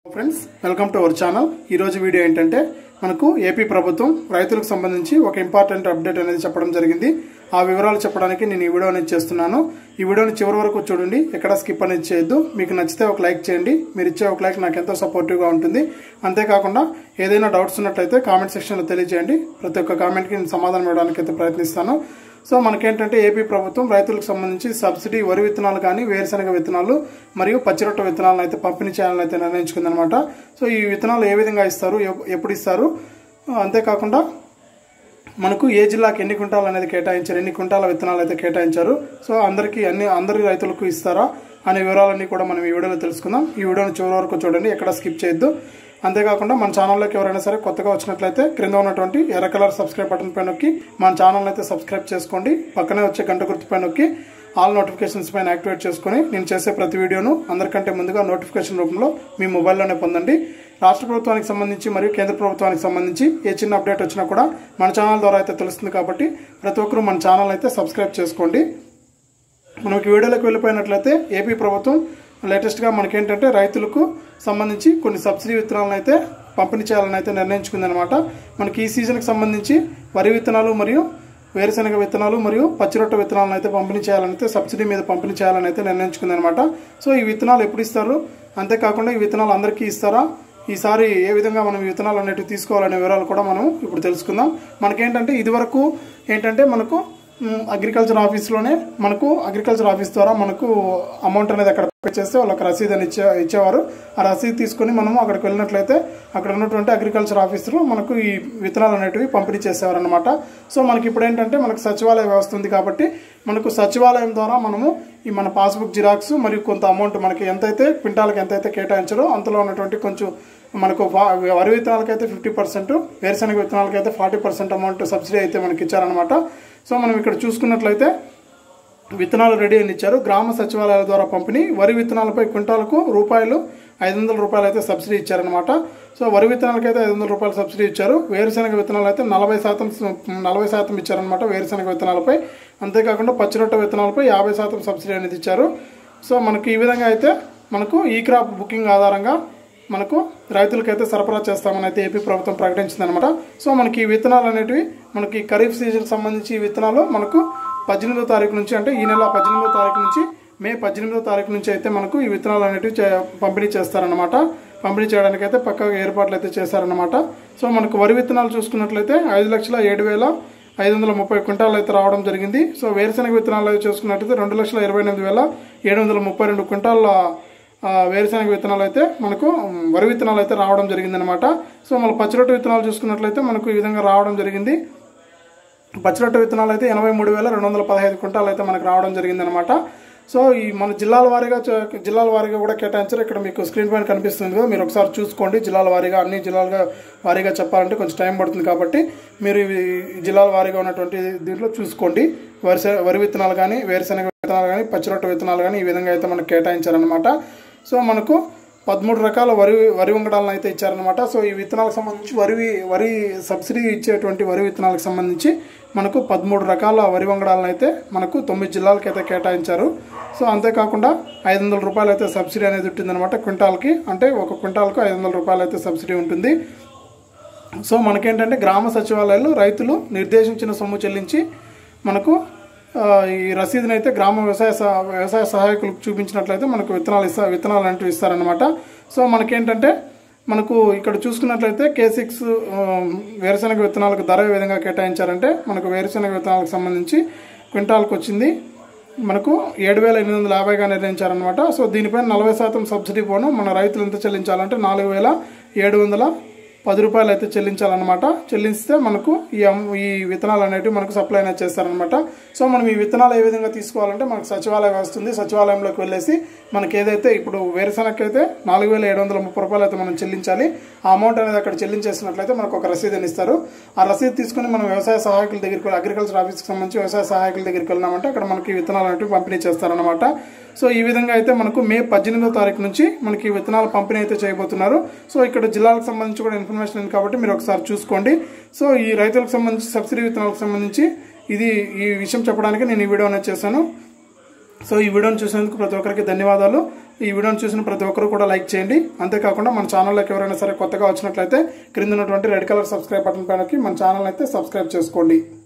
friends welcome to our channel ఈరోజు video ఏంటంటే మనకు ఏపీ ప్రభుత్వం రైతులకు సంబంధించి ఒక ఇంపార్టెంట్ అప్డేట్ అనేది చెప్పడం జరిగింది ఆ వివరాలు చెప్పడానికి నేను ఈ వీడియో అనేది చేస్తున్నాను ఈ వీడియోని చివరి వరకు చూడండి ఎక్కడ స్కిప్ అనేది చేయొద్దు మీకు నచ్చితే ఒక లైక్ చేయండి మీరు ఇచ్చే ఒక లైక్ నాకు ఎంతో సపోర్టివ్గా ఉంటుంది అంతేకాకుండా ఏదైనా డౌట్స్ ఉన్నట్లయితే కామెంట్ సెక్షన్లో తెలియజేయండి ప్రతి ఒక్క కామెంట్కి నేను సమాధానం ఇవ్వడానికి అయితే ప్రయత్నిస్తాను సో మనకేంటంటే ఏపీ ప్రభుత్వం రైతులకు సంబంధించి సబ్సిడీ వరి విత్తనాలు కానీ వేరుశనగ విత్తనాలు మరియు పచ్చిరొట్ట విత్తనాలను అయితే పంపిణీ చేయాలని అయితే నిర్ణయించుకుందనమాట సో ఈ విత్తనాలు ఏ విధంగా ఇస్తారు ఎప్- ఎప్పుడు ఇస్తారు అంతేకాకుండా మనకు ఏ జిల్లాకి ఎన్ని కుంటాలు అనేది కేటాయించారు ఎన్ని కుంటాల విత్తనాలు అయితే కేటాయించారు సో అందరికీ అన్ని అందరి రైతులకు ఇస్తారా అనే వివరాలన్నీ కూడా మనం ఈ వీడియోలో తెలుసుకుందాం ఈ వీడియోని చివరి వరకు చూడండి ఎక్కడ స్కిప్ చేయొద్దు అంతేకాకుండా మన ఛానల్లోకి ఎవరైనా సరే కొత్తగా వచ్చినట్లయితే క్రింద ఉన్నటువంటి ఎర్ర కలర్ సబ్స్క్రైబ్ బటన్ పై నొక్కి మన ఛానల్ అయితే సబ్స్క్రైబ్ చేసుకోండి పక్కనే వచ్చే గంట గుర్తు పై నొక్కి ఆల్ నోటిఫికేషన్స్ పైన యాక్టివేట్ చేసుకొని నేను చేసే ప్రతి వీడియోను అందరికంటే ముందుగా నోటిఫికేషన్ రూపంలో మీ మొబైల్లోనే పొందండి రాష్ట్ర ప్రభుత్వానికి సంబంధించి మరియు కేంద్ర ప్రభుత్వానికి సంబంధించి ఏ చిన్న అప్డేట్ వచ్చినా కూడా మన ఛానల్ ద్వారా అయితే తెలుస్తుంది కాబట్టి ప్రతి ఒక్కరూ మన ఛానల్ అయితే సబ్స్క్రైబ్ చేసుకోండి మనకి వీడియోలోకి వెళ్ళిపోయినట్లయితే ఏపీ ప్రభుత్వం లేటెస్ట్గా మనకేంటంటే రైతులకు సంబంధించి కొన్ని సబ్సిడీ విత్తనాలను అయితే పంపిణీ చేయాలని అయితే నిర్ణయించుకుందనమాట మనకి ఈ సీజన్కి సంబంధించి వరి విత్తనాలు మరియు వేరుశనగ విత్తనాలు మరియు పచ్చిరొట్ట విత్తనాలను అయితే పంపిణీ చేయాలని అయితే సబ్సిడీ మీద పంపిణీ చేయాలని అయితే నిర్ణయించుకుందనమాట సో ఈ విత్తనాలు ఎప్పుడు ఇస్తారు అంతేకాకుండా ఈ విత్తనాలు అందరికీ ఇస్తారా ఈసారి ఏ విధంగా మనం ఈ విత్తనాలు అనేటివి తీసుకోవాలనే వివరాలు కూడా మనం ఇప్పుడు తెలుసుకుందాం మనకేంటంటే ఇదివరకు ఏంటంటే మనకు మ్, అగ్రికల్చర్ ఆఫీస్లోనే మనకు అగ్రికల్చర్ ఆఫీస్ ద్వారా మనకు అమౌంట్ అనేది అక్కడ పే చేస్తే వాళ్ళకి రసీదు అని ఇచ్చే ఇచ్చేవారు ఆ రసీదు తీసుకొని మనము అక్కడికి వెళ్ళినట్లయితే అక్కడ ఉన్నటువంటి అగ్రికల్చర్ ఆఫీసర్లు మనకు ఈ విత్తనాలు అనేటివి పంపిణీ చేసేవారు అనమాట సో మనకి ఇప్పుడు ఏంటంటే మనకు సచివాలయ వ్యవస్థ ఉంది కాబట్టి మనకు సచివాలయం ద్వారా మనము ఈ మన పాస్బుక్ జిరాక్స్ మరియు కొంత అమౌంట్ మనకి ఎంతైతే క్వింటాల్కి ఎంతైతే కేటాయించారో అంతలో ఉన్నటువంటి కొంచెం మనకు వా- వరి విత్తనాలకైతే ఫిఫ్టీ పర్సెంట్ వేరుశనగ విత్తనాలకైతే ఫార్టీ పర్సెంట్ అమౌంట్ సబ్సిడీ అయితే మనకి ఇచ్చారనమాట సో మనం ఇక్కడ చూసుకున్నట్లయితే విత్తనాలు రెడీ అని ఇచ్చారు గ్రామ సచివాలయాల ద్వారా పంపిణీ వరి విత్తనాలపై క్వింటాలకు రూపాయలు ఐదు వందల రూపాయలు అయితే సబ్సిడీ ఇచ్చారనమాట సో వరి విత్తనాలకి అయితే ఐదు వందల రూపాయలు సబ్సిడీ ఇచ్చారు వేరుశనగ విత్తనాలు అయితే నలభై శాతం నలభై శాతం ఇచ్చారనమాట వేరుశనగ విత్తనాలపై అంతేకాకుండా పచ్చిరొట్ట విత్తనాలపై యాభై శాతం సబ్సిడీ అనేది ఇచ్చారు సో మనకి ఈ విధంగా అయితే మనకు ఈ క్రాప్ బుకింగ్ ఆధారంగా మనకు రైతులకైతే సరఫరా చేస్తామని అయితే ఏపీ ప్రభుత్వం ప్రకటించిందనమాట సో మనకి ఈ విత్తనాలు అనేటివి మనకి ఖరీఫ్ సీజన్ సంబంధించి ఈ విత్తనాలు మనకు పద్దెనిమిదో తారీఖు నుంచి అంటే ఈ నెల పద్దెనిమిదో తారీఖు నుంచి మే పద్దెనిమిదో తారీఖు నుంచి అయితే మనకు ఈ విత్తనాలు అనేటివి చే- పంపిణీ చేస్తారనమాట పంపిణీ చేయడానికి అయితే పక్కగా ఏర్పాట్లు అయితే చేశారనమాట సో మనకు వరి విత్తనాలు చూసుకున్నట్లయితే ఐదు లక్షల ఏడు వేల ఐదు వందల ముప్పై క్వింటాలు అయితే రావడం జరిగింది సో వేరుశనగ విత్తనాలు అయితే చూసుకున్నట్లయితే రెండు లక్షల ఇరవై ఎనిమిది వేల ఏడు వందల ముప్పై రెండు క్వింటాల ఆ, వేరుశనగ విత్తనాలు అయితే మనకు ఉమ్, వరి విత్తనాలు అయితే రావడం జరిగిందనమాట సో మన పచ్చిరొట్టు విత్తనాలు చూసుకున్నట్లయితే మనకు ఈ విధంగా రావడం జరిగింది పచ్చిరొట్ట విత్తనాలు అయితే ఎనభై మూడు వేల రెండు వందల పదహైదు క్వింటాలు అయితే మనకు రావడం జరిగిందనమాట సో ఈ మన జిల్లాల వారీగా చ- జిల్లాల వారీగా కూడా కేటాయించారు ఇక్కడ మీకు స్క్రీన్ పైన కనిపిస్తుంది కదా మీరు ఒకసారి చూసుకోండి జిల్లాల వారీగా అన్ని జిల్లాలుగా వారీగా చెప్పాలంటే కొంచెం టైం పడుతుంది కాబట్టి మీరు ఇవి ఈ జిల్లాల వారీగా ఉన్నటువంటి దీంట్లో చూసుకోండి వరి వరి విత్తనాలు కానీ వేరుశనగ విత్తనాలు కానీ పచ్చిరొట్ట విత్తనాలు కానీ ఈ విధంగా అయితే మనకు కేటాయించారనమాట సో మనకు పదమూడు రకాల వరి వరి వంగడాలను అయితే ఇచ్చారనమాట సో ఈ విత్తనాలకు సంబంధించి వరి వరి సబ్సిడీ ఇచ్చేటువంటి వరి విత్తనాలకు సంబంధించి మనకు పదమూడు రకాల వరి వంగడాలను అయితే మనకు తొమ్మిది జిల్లాలకు అయితే కేటాయించారు సో అంతేకాకుండా ఐదు వందల రూపాయలు అయితే సబ్సిడీ అనేది ఉంటుందన్నమాట క్వింటాల్కి అంటే ఒక క్వింటాల్కు ఐదు వందల రూపాయలు అయితే సబ్సిడీ ఉంటుంది సో మనకేంటంటే గ్రామ సచివాలయాలు రైతులు నిర్దేశించిన సొమ్ము చెల్లించి మనకు ఆ, ఈ రసీదుని అయితే గ్రామ వ్యవసాయ సహ- వ్యవసాయ సహాయకులకు చూపించినట్లయితే మనకు విత్తనాలు ఇస్తా విత్తనాలు అంటూ ఇస్తారనమాట సో మనకేంటంటే మనకు ఇక్కడ చూసుకున్నట్లయితే కే సిక్స్ వేరుశనగ విత్తనాలకు ధర ఏ విధంగా కేటాయించారంటే మనకు వేరుశనగ విత్తనాలకు సంబంధించి క్వింటాల్కి వచ్చింది మనకు ఏడు వేల ఎనిమిది వందల యాభైగా నిర్ణయించారనమాట సో దీనిపైన నలభై శాతం సబ్సిడీ పోను మన రైతులు ఎంత చెల్లించాలంటే నాలుగు వేల ఏడు వందల పది రూపాయలు అయితే చెల్లించాలన్నమాట చెల్లిస్తే మనకు ఈ అమ్- ఈ విత్తనాలు అనేటివి మనకు సప్లై అనేది చేస్తారనమాట సో మనం ఈ విత్తనాలు ఏ విధంగా తీసుకోవాలంటే మనకు సచివాలయం వస్తుంది సచివాలయంలోకి వెళ్ళేసి మనకి ఏదైతే ఇప్పుడు వేరుశనగకి అయితే నాలుగు వేల ఏడు వందల ముప్పై రూపాయలు అయితే మనం చెల్లించాలి ఆ అమౌంట్ అనేది అక్కడ చెల్లించేసినట్లయితే మనకు ఒక రసీదు అని ఇస్తారు ఆ రసీదు తీసుకుని మనం వ్యవసాయ సహాయకుల దగ్గరికి వెళ్ళి అగ్రికల్చర్ ఆఫీస్కి సంబంధించి వ్యవసాయ సహాయకుల దగ్గరికి వెళ్ళినామంటే అక్కడ మనకి విత్తనాలు అనేవి పంపిణీ చేస్తారనమాట సో ఈ విధంగా అయితే మనకు మే పద్దెనిమిదో తారీఖు నుంచి మనకి ఈ విత్తనాల పంపిణీ అయితే చేయబోతున్నారు సో ఇక్కడ జిల్లాలకు సంబంధించి కూడా ఇన్ఫర్మేషన్ ఉంది కాబట్టి మీరు ఒకసారి చూసుకోండి సో ఈ రైతులకు సంబంధించి సబ్సిడీ విత్తనాలకు సంబంధించి ఇది ఈ విషయం చెప్పడానికి నేను ఈ వీడియో అనేది చేశాను సో ఈ వీడియోని చూసినందుకు ప్రతి ఒక్కరికి ధన్యవాదాలు ఈ వీడియోని చూసిన ప్రతి ఒక్కరు కూడా లైక్ చేయండి అంతేకాకుండా మన ఛానల్లోకి ఎవరైనా సరే కొత్తగా వచ్చినట్లయితే క్రింద ఉన్నటువంటి రెడ్ కలర్ సబ్స్క్రైబ్ బటన్ పైనకి మన ఛానల్ అయితే సబ్స్క్రైబ్ చేసుకోండి